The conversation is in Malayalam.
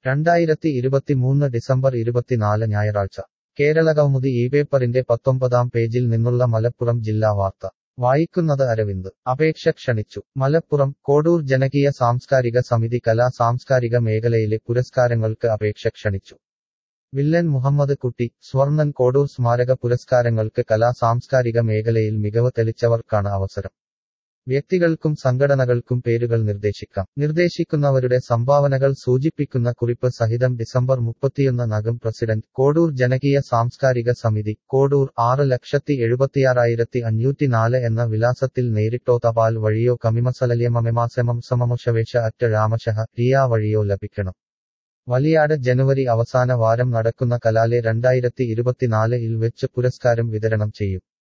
രണ്ടായിരത്തി ഇരുപത്തിമൂന്ന് ഡിസംബർ ഇരുപത്തിനാല് ഞായറാഴ്ച കേരള കൗമുദി ഈ പേപ്പറിന്റെ പത്തൊമ്പതാം പേജിൽ നിന്നുള്ള മലപ്പുറം ജില്ലാ വാർത്ത വായിക്കുന്നത് അരവിന്ദ് അപേക്ഷ ക്ഷണിച്ചു മലപ്പുറം കോഡൂർ ജനകീയ സാംസ്കാരിക സമിതി കലാ സാംസ്കാരിക മേഖലയിലെ പുരസ്കാരങ്ങൾക്ക് അപേക്ഷ ക്ഷണിച്ചു വില്ലൻ മുഹമ്മദ് കുട്ടി സ്വർണ്ണൻ കോഡൂർ സ്മാരക പുരസ്കാരങ്ങൾക്ക് കലാ സാംസ്കാരിക മേഖലയിൽ മികവ് തെളിച്ചവർക്കാണ് അവസരം വ്യക്തികൾക്കും സംഘടനകൾക്കും പേരുകൾ നിർദ്ദേശിക്കാം നിർദ്ദേശിക്കുന്നവരുടെ സംഭാവനകൾ സൂചിപ്പിക്കുന്ന കുറിപ്പ് സഹിതം ഡിസംബർ മുപ്പത്തിയൊന്ന് നഗം പ്രസിഡന്റ് കോഡൂർ ജനകീയ സാംസ്കാരിക സമിതി കോഡൂർ ആറ് ലക്ഷത്തി എഴുപത്തിയാറായിരത്തി അഞ്ഞൂറ്റിനാല് എന്ന വിലാസത്തിൽ നേരിട്ടോ തപാൽ വഴിയോ കമിമസലല്യമമെമാസമം സമമുഷവേഷ അറ്റ രാമശഹ റിയ വഴിയോ ലഭിക്കണം വലിയാട് ജനുവരി അവസാന വാരം നടക്കുന്ന കലാലെ രണ്ടായിരത്തി ഇരുപത്തിനാല് ഇൽ വെച്ച് പുരസ്കാരം വിതരണം ചെയ്യും